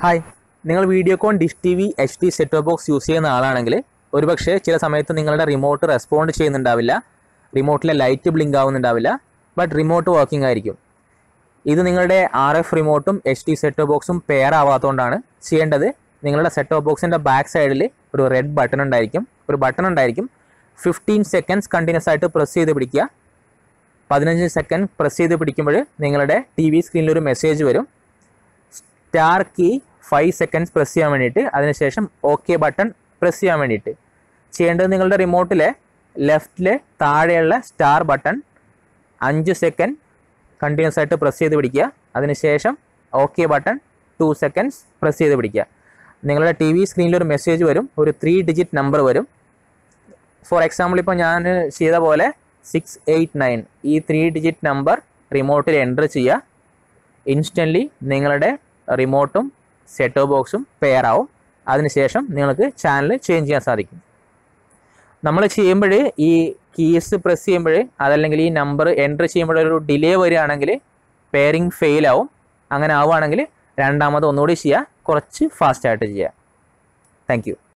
hi നിങ്ങൾ Videocon dish T V H D set box use ചെയ്യുന്ന ആളാണെങ്കിൽ ഒരുപക്ഷെ ചില സമയത്ത് നിങ്ങളുടെ റിമോട്ട് റെസ്പോണ്ട് ചെയ്യുന്നുണ്ടാവില്ല റിമോട്ടിലെ ലൈറ്റ് ബ്ലിങ്ക് ആവുന്നുണ്ടാവില്ല ബട്ട് റിമോട്ട് വർക്കിംഗ് ആയിരിക്കും ഇത് നിങ്ങളുടെ ആർ എഫ് റിമോട്ടും എച്ച് ഡി സെറ്റ് ബോക്സും പെയർ ആവാത്തതുകൊണ്ടാണ് ചെയ്യേണ്ടത് നിങ്ങളുടെ സെറ്റ് ബോക്സിൻ്റെ ബാക്ക് സൈഡിൽ ഒരു റെഡ് ബട്ടൺ ഉണ്ടായിരിക്കും ഒരു ബട്ടൺ ഉണ്ടായിരിക്കും ഫിഫ്റ്റീൻ സെക്കൻഡ്സ് കണ്ടിന്യൂസ് ആയിട്ട് പ്രസ് ചെയ്ത് പിടിക്കുക പതിനഞ്ച് സെക്കൻഡ് പ്രസ് ചെയ്ത് പിടിക്കുമ്പോൾ നിങ്ങളുടെ ടി വി സ്ക്രീനിൽ ഒരു മെസ്സേജ് വരും star key five seconds press ചെയ്യാൻ വേണ്ടിയിട്ട് അതിനുശേഷം ഓക്കെ ബട്ടൺ പ്രസ് ചെയ്യാൻ വേണ്ടിയിട്ട് ചെയ്യേണ്ടത് നിങ്ങളുടെ റിമോട്ടിലെ ലെഫ്റ്റിലെ താഴെയുള്ള സ്റ്റാർ ബട്ടൺ അഞ്ച് സെക്കൻഡ് കണ്ടിന്യൂസ് ആയിട്ട് പ്രസ് ചെയ്ത് പിടിക്കുക അതിനുശേഷം okay button two seconds press ചെയ്ത് പിടിക്കുക നിങ്ങളുടെ ടി വി സ്ക്രീനിൽ ഒരു മെസ്സേജ് വരും ഒരു ത്രീ ഡിജിറ്റ് നമ്പർ വരും ഫോർ എക്സാമ്പിൾ ഇപ്പോൾ ഞാൻ ചെയ്ത പോലെ സിക്സ് എയ്റ്റ് നയൻ ഈ ത്രീ ഡിജിറ്റ് നമ്പർ റിമോട്ടിൽ എൻ്റർ ചെയ്യുക ഇൻസ്റ്റൻ്റ്ലി നിങ്ങളുടെ റിമോട്ടും സെറ്റോ ബോക്സും പെയർ ആവും അതിനുശേഷം നിങ്ങൾക്ക് ചാനൽ ചേഞ്ച് ചെയ്യാൻ സാധിക്കും നമ്മൾ ചെയ്യുമ്പോൾ ഈ കീസ് പ്രസ് ചെയ്യുമ്പോൾ അതല്ലെങ്കിൽ ഈ നമ്പർ എൻ്റർ ചെയ്യുമ്പോൾ ഒരു ഡിലേ വരികയാണെങ്കിൽ പെയറിങ് ഫെയിൽ ആവും അങ്ങനെ ആവുകയാണെങ്കിൽ രണ്ടാമത് ഒന്നുകൂടി ചെയ്യുക കുറച്ച് ഫാസ്റ്റായിട്ട് ചെയ്യുക താങ്ക് യു